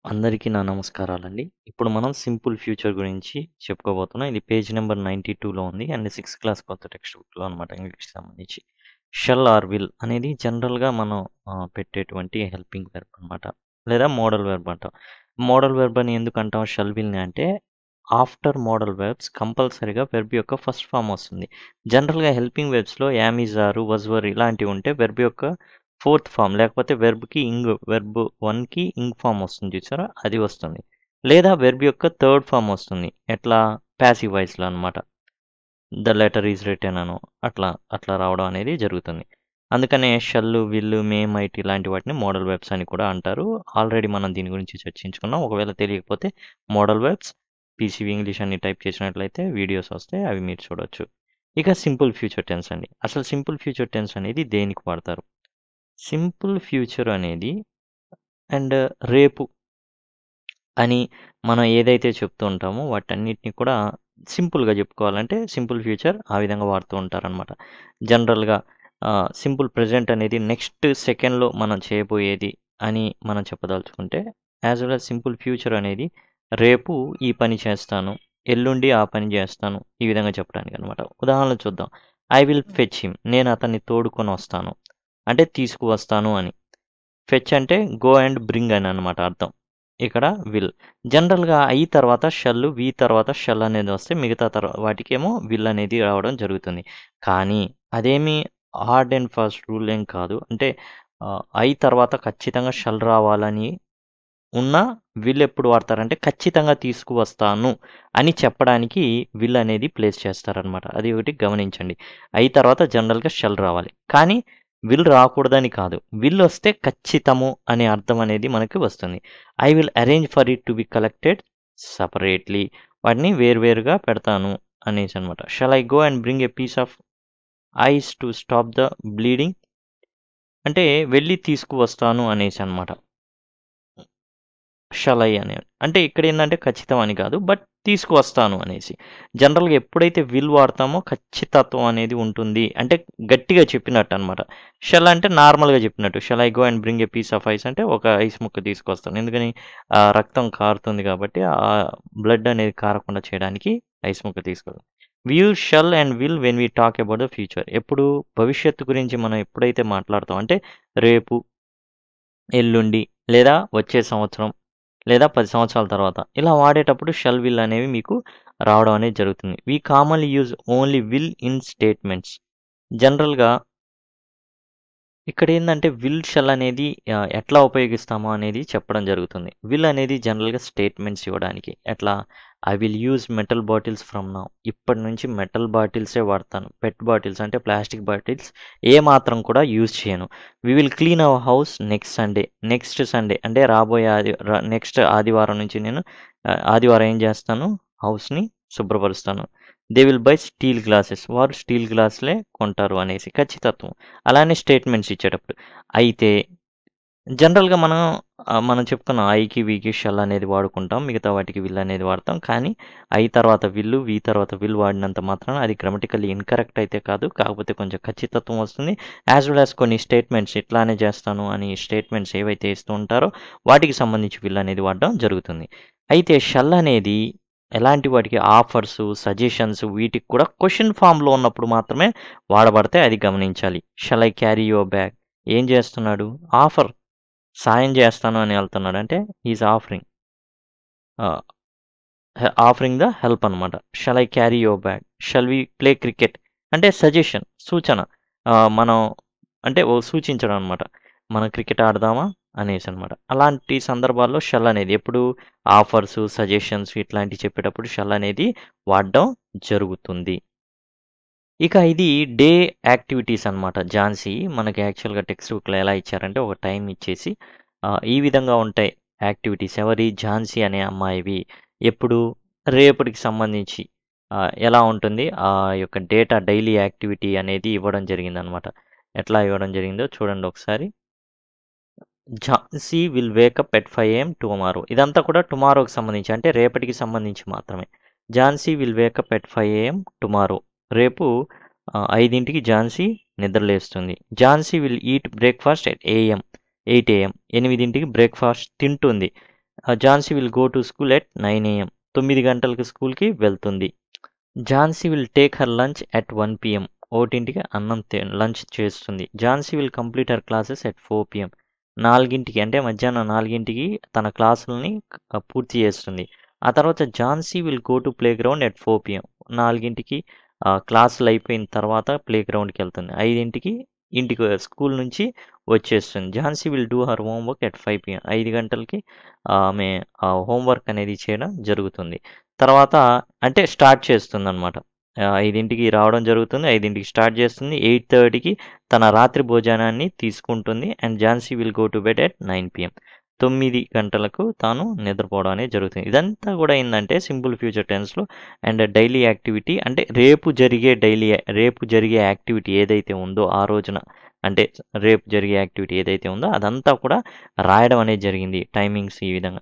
అందరికీ నా నమస్కారాలండి. ఇప్పుడు మనం సింపుల్ ఫ్యూచర్ గురించి చెప్పుకోబోతున్నాం. ఇది పేజ్ నంబర్ 92లో ఉంది. అండ్ సిక్స్త్ క్లాస్ కొత్త టెక్స్ట్ బుక్‌లో అనమాట ఇంగ్లీష్‌కి సంబంధించి. షల్ ఆర్ విల్ అనేది జనరల్‌గా మనం ఆహ్, పెట్టేటువంటి హెల్పింగ్ వెర్బ్ అనమాట. లేదా మోడల్ వెర్బ్ అంటాం. మోడల్ వెర్బ్ అని ఎందుకంటాం షల్ విల్‌ని అంటే ఆఫ్టర్ మోడల్ వెర్బ్స్ కంపల్సరీగా వెర్బ్ యొక్క ఫస్ట్ ఫార్మ్ వస్తుంది. జనరల్‌గా హెల్పింగ్ వెర్బ్స్‌లో am, is, are, was, were ఇలాంటివి ఉంటే వెర్బ్ యొక్క ఫోర్త్ ఫార్మ్ లేకపోతే వెర్బ్‌కి ఇంగ్ వెర్బ్ 1కి ఇంగ్ ఫార్మ్ వస్తుంది చూసారా? అది వస్తుంది. లేదా వెర్బ్ యొక్క థర్డ్ ఫార్మ్ వస్తుంది. ఎట్లా? పాసివ్ వాయిస్‌లో అనమాట. ద లెటర్ ఈజ్ రిటెన్ అనో అట్లా అట్లా రావడం అనేది జరుగుతుంది. అందుకనే షల్, విల్, మే, మైట్ ఇలాంటి వాటిని మోడల్ వెర్బ్స్ అని కూడా అంటారు. ఆల్రెడీ మనం దీని గురించి చర్చించుకున్నాం. ఒకవేళ తెలియకపోతే మోడల్ వెర్బ్స్ పీసీవీ ఇంగ్లీష్ అని టైప్ చేసినట్లయితే వీడియోస్ వస్తాయి. అవి మీరు చూడొచ్చు. ఇక సింపుల్ ఫ్యూచర్ టెన్స్ అండి. అసలు సింపుల్ ఫ్యూచర్ టెన్స్ అనేది దేనికి వాడతారు? సింపుల్ ఫ్యూచర్ అనేది అండ్ రేపు అని మనం ఏదైతే చెప్తూ ఉంటామో వాటన్నిటిని కూడా సింపుల్‌గా చెప్పుకోవాలంటే సింపుల్ ఫ్యూచర్ ఆ విధంగా వాడుతూ ఉంటారనమాట. జనరల్‌గా ఆహ్, సింపుల్ ప్రెజెంట్ అనేది నెక్స్ట్ సెకండ్‌లో మనం చేయబోయేది అని మనం చెప్పదలుచుకుంటే as well as simple future అనేది రేపు ఈ పని చేస్తాను. ఎల్లుండి ఆ పని చేస్తాను. ఈ విధంగా చెప్పడానికనమాట. ఉదాహరణ చూద్దాం. I will fetch him. నేను అతన్ని తోడుకొని వస్తాను. అంటే తీసుకువస్తాను అని. ఫెచ్ అంటే గో అండ్ బ్రింగ్ అని అనమాట అర్థం. ఇక్కడ విల్. జనరల్‌గా ఐ తర్వాత షల్, వి తర్వాత షల్ అనేది వస్తే మిగతా తర్వా వాటికేమో విల్ అనేది రావడం జరుగుతుంది. కానీ అదేమి హార్డ్ అండ్ ఫాస్ట్ రూల్ ఏం కాదు. అంటే ఆహ్, ఐ తర్వాత ఖచ్చితంగా షల్ రావాలని ఉన్నా విల్ ఎప్పుడు వాడతారంటే ఖచ్చితంగా తీసుకువస్తాను అని చెప్పడానికి విల్ అనేది ప్లేస్ చేస్తారనమాట. అది ఒకటి గమనించండి. ఐ తర్వాత జనరల్‌గా షల్ రావాలి. కానీ విల్ రాకూడదని కాదు. విల్ వస్తే ఖచ్చితము అనే అర్థం అనేది మనకి వస్తుంది. I will arrange for it to be collected separately. వాటిని వేర్వేరుగా పెడతాను అనేసి అనమాట. Shall I go and bring a piece of ice to stop the bleeding? అంటే వెళ్లి తీసుకువస్తాను అనేసి అనమాట. షల్ ఐ అని. అంటే ఇక్కడేందంటే ఖచ్చితం అని కాదు. బట్ తీసుకువస్తాను అనేసి. జనరల్‌గా ఎప్పుడైతే విల్ వాడతామో ఖచ్చితత్వం అనేది ఉంటుంది. అంటే గట్టిగా చెప్పినట్టు అనమాట. షల్ అంటే నార్మల్‌గా చెప్పినట్టు. Shall I go and bring a piece of ice అంటే ఒక ఐస్ ముక్క తీసుకొస్తాను. ఎందుకని? ఆహ్, రక్తం కారుతుంది కాబట్టి ఆ బ్లడ్ అనేది కారకుండా చేయడానికి ఐస్ ముక్క తీసుకెళ్తాను. We use shall and will when we talk about the future. ఎప్పుడు భవిష్యత్తు గురించి మనం ఎప్పుడైతే మాట్లాడతాం అంటే రేపు, ఎల్లుండి లేదా వచ్చే సంవత్సరం లేదా 10 సంవత్సరాల తర్వాత ఇలా వాడేటప్పుడు షల్, విల్ అనేవి మీకు రావడం అనేది జరుగుతుంది. We commonly use only will in statements. జనరల్‌గా ఇక్కడేందంటే విల్, షల్ అనేది ఆహ్, ఎట్లా ఉపయోగిస్తామో అనేది చెప్పడం జరుగుతుంది. విల్ అనేది జనరల్‌గా స్టేట్మెంట్స్ ఇవ్వడానికి. ఎట్లా? I will use metal bottles from now. ఇప్పటి నుంచి మెటల్ బాటిల్సే వాడతాను. పెట్ బాటిల్స్ అంటే ప్లాస్టిక్ బాటిల్స్ ఏ మాత్రం కూడా యూజ్ చేయను. We will clean our house next Sunday. Next Sunday అంటే రాబోయే ఆది ర నెక్స్ట్ ఆదివారం నుంచి నేను ఆహ్, ఆదివారం ఏం చేస్తాను? హౌస్‌ని శుభ్రపరుస్తాను. They will buy steel glasses. వారు స్టీల్ గ్లాసులే కొంటారు అనేసి ఖచ్చితత్వం. అలానే స్టేట్మెంట్స్ ఇచ్చేటప్పుడు. అయితే జనరల్‌గా మనం ఆహ్, మనం చెప్పుకున్నాం ఐకి, వికి షల్ అనేది వాడుకుంటాం. మిగతా వాటికి విల్ అనేది వాడతాం. కానీ ఐ తర్వాత విల్, వి తర్వాత విల్ వాడినంత మాత్రాన అది గ్రామటికల్లీ ఇన్‌కరెక్ట్ అయితే కాదు. కాకపోతే కొంచెం ఖచ్చితత్వం వస్తుంది. యాజ్ వెల్ యాజ్ కొన్ని స్టేట్మెంట్స్ ఇట్లానే చేస్తాను అని స్టేట్మెంట్స్ ఏవైతే ఇస్తూ ఉంటారో వాటికి సంబంధించి విల్ అనేది వాడడం జరుగుతుంది. అయితే షల్ అనేది ఎలాంటి వాటికి ఆఫర్స్, సజెషన్స్ వీటికి కూడా క్వెషన్ ఫార్మ్‌లో ఉన్నప్పుడు మాత్రమే వాడబడతాయి. అది గమనించాలి. Shall I carry your bag? ఏం చేస్తున్నాడు? ఆఫర్. సాయం చేస్తాను అని వెళ్తున్నాడు. అంటే హి is offering. Ah, he offering the help అనమాట. Shall I carry your bag? Shall we play cricket? అంటే సజెషన్ సూచన. ఆహ్, మనం అంటే ఓ సూచించడం అనమాట. మనం క్రికెట్ ఆడదామా? అనేసి అనమాట. అలాంటి సందర్భాల్లో షల్ అనేది ఎప్పుడు ఆఫర్స్, సజెషన్స్ ఇట్లాంటివి చెప్పేటప్పుడు షల్ అనేది వాడడం జరుగుతుంది. ఇక ఇది డే యాక్టివిటీస్ అనమాట. ఝాన్సీ మనకి యాక్చువల్‌గా టెక్స్ట్ బుక్‌లో ఎలా ఇచ్చారంటే ఒక టైం ఇచ్చేసి ఆహ్, ఈ విధంగా ఉంటాయి యాక్టివిటీస్. ఎవరి? ఝాన్సీ అనే అమ్మాయివి. ఎప్పుడు? రేపటికి సంబంధించి ఆహ్, ఎలా ఉంటుంది? ఆ యొక్క డేటా డైలీ యాక్టివిటీ అనేది ఇవ్వడం జరిగిందనమాట. ఎట్లా ఇవ్వడం జరిగిందో చూడండి ఒకసారి. Jhansi will wake up at 5 AM tomorrow. ఇదంతా కూడా టుమారోకి సంబంధించి అంటే రేపటికి సంబంధించి మాత్రమే. Jhansi will wake up at 5 AM tomorrow. రేపు ఆహ్, 5కి ఝాన్సీ నిద్రలేస్తుంది. Jhansi will eat breakfast at AM 8 AM. 8కి బ్రేక్‌ఫాస్ట్ తింటుంది. Jhansi will go to school at nine AM తొమ్మిది గంటలకు స్కూల్కి వెళ్తుంది Jhansi will take her lunch at one PM ఒకటింటికి అన్నం లంచ్ చేస్తుంది Jhansi will complete her classes at four PM నాలుగింటికి అంటే మధ్యాహ్నం నాలుగింటికి తన క్లాసులని పూర్తి చేస్తుంది ఆ తర్వాత Jhansi will go to playground at four PM నాలుగింటికి క్లాసులు అయిపోయిన తర్వాత ప్లే గ్రౌండ్కి వెళ్తుంది ఐదింటికి ఇంటికి స్కూల్ నుంచి వచ్చేస్తుంది Jhansi will do her homework at five PM ఐదు గంటలకి ఆమె హోంవర్క్ అనేది చేయడం జరుగుతుంది తర్వాత అంటే స్టార్ట్ చేస్తుంది అనమాట ఐదింటికి రావడం జరుగుతుంది ఐదింటికి స్టార్ట్ చేస్తుంది ఎయిట్ థర్టీకి తన రాత్రి భోజనాన్ని తీసుకుంటుంది and Jhansi will go to bed at nine PM తొమ్మిది గంటలకు తాను నిద్రపోవడం అనేది జరుగుతుంది ఇదంతా కూడా ఏంటంటే సింపుల్ ఫ్యూచర్ టెన్స్లో అండ్ డైలీ యాక్టివిటీ అంటే రేపు జరిగే డైలీ రేపు జరిగే యాక్టివిటీ ఏదైతే ఉందో ఆ రోజున అంటే రేపు జరిగే యాక్టివిటీ ఏదైతే ఉందో అదంతా కూడా రాయడం అనేది జరిగింది టైమింగ్స్ ఈ విధంగా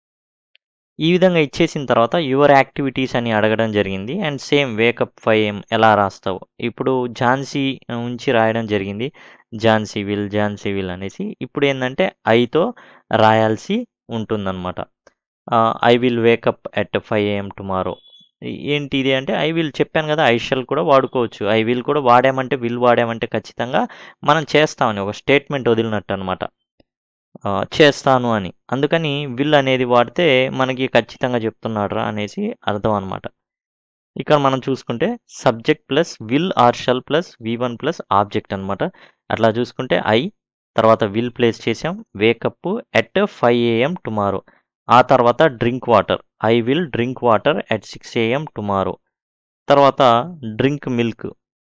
ఈ విధంగా ఇచ్చేసిన తర్వాత యువర్ యాక్టివిటీస్ అని అడగడం జరిగింది and same wake up five AM ఎలా రాస్తావు ఇప్పుడు ఝాన్సీ ఉంచి రాయడం జరిగింది ఝాన్సీ విల్ ఝాన్సీ విల్ అనేసి ఇప్పుడు ఏంటంటే ఐతో రాయాల్సి ఉంటుందన్నమాట I will wake up at five AM tomorrow ఏంటి ఇది అంటే ఐ విల్ చెప్పాను కదా ఐ షల్ కూడా వాడుకోవచ్చు ఐ విల్ కూడా వాడామంటే విల్ వాడామంటే ఖచ్చితంగా మనం చేస్తామని ఒక స్టేట్మెంట్ వదిలినట్టు అనమాట చేస్తాను అని అందుకని విల్ అనేది వాడితే మనకి ఖచ్చితంగా చెప్తున్నాడు అనేసి అర్థం అనమాట ఇక్కడ మనం చూసుకుంటే subject plus will or shall plus V one plus object అనమాట అట్లా చూసుకుంటే ఐ తర్వాత విల్ ప్లేస్ చేసాం wake up at five AM tomorrow ఆ తర్వాత drink water I will drink water at six AM tomorrow తర్వాత డ్రింక్ మిల్క్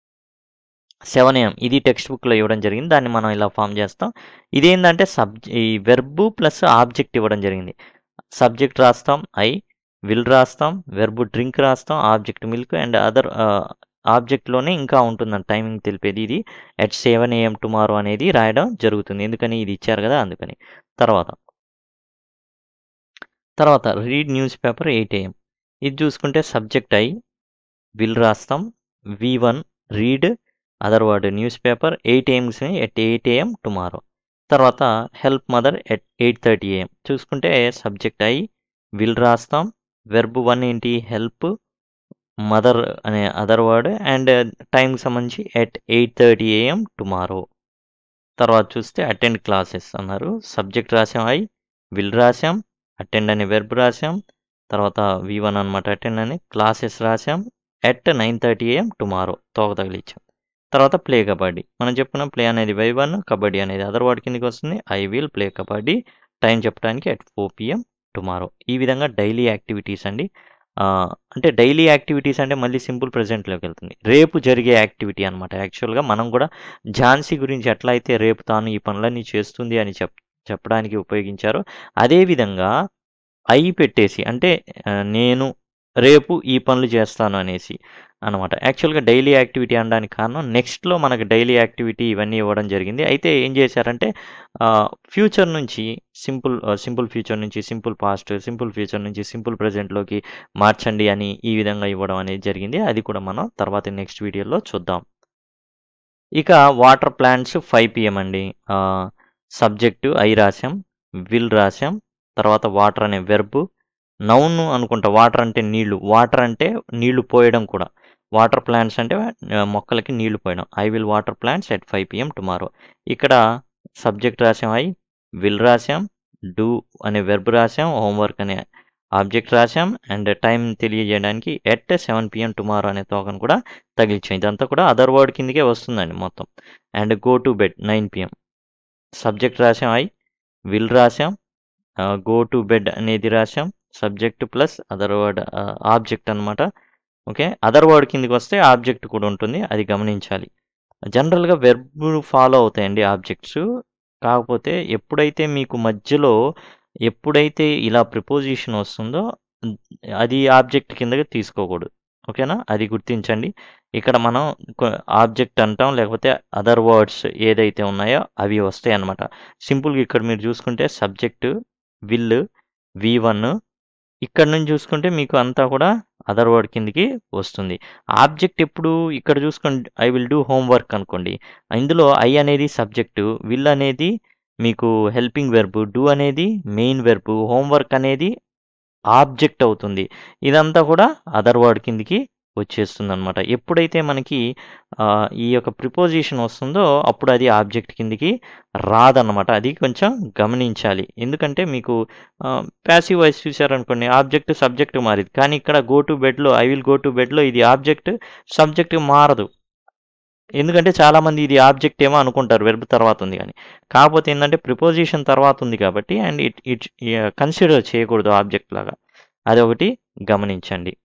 సెవెన్ ఏఎం ఇది text బుక్లో ఇవ్వడం జరిగింది దాన్ని మనం ఇలా ఫామ్ చేస్తాం ఇదేంటంటే సబ్ ఈ వెర్బు ప్లస్ ఆబ్జెక్ట్ ఇవ్వడం జరిగింది సబ్జెక్ట్ రాస్తాం ఐ విల్ రాస్తాం వెర్బు డ్రింక్ రాస్తాం ఆబ్జెక్ట్ మిల్క్ అండ్ అదర్ ఆబ్జెక్ట్లోనే ఇంకా ఉంటుందండి టైమింగ్ తెలిపేది ఇది ఎట్ సెవెన్ ఏఎం టుమారో అనేది రాయడం జరుగుతుంది ఎందుకని ఇది ఇచ్చారు కదా అందుకని తర్వాత తర్వాత read newspaper eight AM ఇది చూసుకుంటే సబ్జెక్ట్ ఐ విల్ రాస్తాం V one read other word newspaper eight AMs at eight AM tomorrow తర్వాత help mother at eight thirty AM చూసుకుంటే సబ్జెక్ట్ ఐ విల్ రాస్తాం వెర్బ్ వన్ ఏంటి help mother అనే other word and టైంకి సంబంధించి at eight thirty AM tomorrow తర్వాత చూస్తే attend classes అన్నారు సబ్జెక్ట్ రాసాం ఐ విల్ రాసాం అటెండ్ అనే వెర్బ్ రాసాం తర్వాత వి వన్ అనమాట అటెండ్ అని క్లాసెస్ రాసాం at nine thirty AM tomorrow తోక తగిలిచ్చాం తర్వాత ప్లే కబడ్డీ మనం చెప్పుకున్నాం ప్లే అనేది వై వన్ కబడ్డీ అనేది అదర్ వర్డ్ కిందకి వస్తుంది I will play kabaddi time చెప్పడానికి ఎట్ ఫోర్ పిఎం టుమారో ఈ విధంగా డైలీ యాక్టివిటీస్ అండి అంటే డైలీ యాక్టివిటీస్ అంటే మళ్ళీ సింపుల్ ప్రజెంట్లోకి వెళ్తుంది రేపు జరిగే యాక్టివిటీ అనమాట యాక్చువల్గా మనం కూడా ఝాన్సీ గురించి ఎట్లా అయితే రేపు తాను ఈ పనులన్నీ చేస్తుంది అని చెప్ చెప్పడానికి ఉపయోగించారో అదేవిధంగా ఐ పెట్టేసి అంటే నేను రేపు ఈ పనులు చేస్తాను అనేసి అనమాట యాక్చువల్గా డైలీ యాక్టివిటీ అనడానికి కారణం నెక్స్ట్లో మనకు డైలీ యాక్టివిటీ ఇవన్నీ ఇవ్వడం జరిగింది అయితే ఏం చేశారంటే ఫ్యూచర్ నుంచి సింపుల్ సింపుల్ ఫ్యూచర్ నుంచి సింపుల్ పాస్ట్ సింపుల్ ఫ్యూచర్ నుంచి సింపుల్ ప్రజెంట్లోకి మార్చండి అని ఈ విధంగా ఇవ్వడం అనేది జరిగింది అది కూడా మనం తర్వాత నెక్స్ట్ వీడియోలో చూద్దాం ఇక వాటర్ ప్లాంట్స్ ఫైవ్ పిఎం అండి సబ్జెక్టు ఐ రాసాం విల్ రాసాం తర్వాత వాటర్ అనే వెర్బ్ నౌన్ అనుకుంటా వాటర్ అంటే నీళ్లు వాటర్ అంటే నీళ్లు పోయడం కూడా వాటర్ ప్లాంట్స్ అంటే మొక్కలకి నీళ్లు పోయడం I will water plants at five PM tomorrow ఇక్కడ సబ్జెక్ట్ రాసాం ఐ విల్ రాసాం డూ అనే వెర్బ్ రాసాం హోంవర్క్ అనే ఆబ్జెక్ట్ రాసాం అండ్ టైం తెలియజేయడానికి ఎట్ సెవెన్ పిఎం టుమారో అనే తోకను కూడా తగిలించాం ఇదంతా కూడా అదర్ వర్డ్ కిందకే వస్తుందండి మొత్తం and go to bed nine PM subject రాసాం ఐ విల్ రాసాం గో టు బెడ్ అనేది రాసాం subject plus other word object అనమాట ఓకే అదర్ వర్డ్ కిందకి వస్తే ఆబ్జెక్ట్ కూడా ఉంటుంది అది గమనించాలి జనరల్గా వెర్బ్ ఫాలో అవుతాయండి ఆబ్జెక్ట్స్ కాకపోతే ఎప్పుడైతే మీకు మధ్యలో ఎప్పుడైతే ఇలా ప్రిపోజిషన్ వస్తుందో అది ఆబ్జెక్ట్ కిందకి తీసుకోకూడదు ఓకేనా అది గుర్తించండి ఇక్కడ మనం ఆబ్జెక్ట్ అంటాం లేకపోతే అదర్ వర్డ్స్ ఏదైతే ఉన్నాయో అవి వస్తాయి అన్నమాట సింపుల్గా ఇక్కడ మీరు చూసుకుంటే సబ్జెక్టు విల్ వి వన్ ఇక్కడ నుంచి చూసుకుంటే మీకు అంతా కూడా అదర్ వర్డ్ కిందకి వస్తుంది ఆబ్జెక్ట్ ఎప్పుడు ఇక్కడ చూసుకోండి ఐ విల్ డూ హోంవర్క్ అనుకోండి ఇందులో ఐ అనేది సబ్జెక్టు విల్ అనేది మీకు హెల్పింగ్ వెర్బ్ డూ అనేది మెయిన్ వెర్బ్ హోంవర్క్ అనేది ఆబ్జెక్ట్ అవుతుంది ఇదంతా కూడా అదర్ వర్డ్ కిందికి వచ్చేస్తుంది అనమాట ఎప్పుడైతే మనకి ఆ, ఈ యొక్క ప్రిపోజిషన్ వస్తుందో అప్పుడు అది ఆబ్జెక్ట్ కిందికి రాదన్నమాట అది కొంచెం గమనించాలి ఎందుకంటే మీకు ప్యాసివ్ వాయిస్ చూసారనుకోండి ఆబ్జెక్ట్ సబ్జెక్ట్ మారింది కానీ ఇక్కడ గో టు బెడ్లో ఐ విల్ గో టు బెడ్లో ఇది ఆబ్జెక్ట్ సబ్జెక్ట్ మారదు ఎందుకంటే చాలామంది ఇది ఆబ్జెక్ట్ ఏమో అనుకుంటారు వెర్బ్ తర్వాత ఉంది కానీ కాకపోతే ఏంటంటే ప్రిపోజిషన్ తర్వాత ఉంది కాబట్టి అండ్ ఇట్ ఇట్ కన్సిడర్ చేయకూడదు ఆబ్జెక్ట్ లాగా అది ఒకటి గమనించండి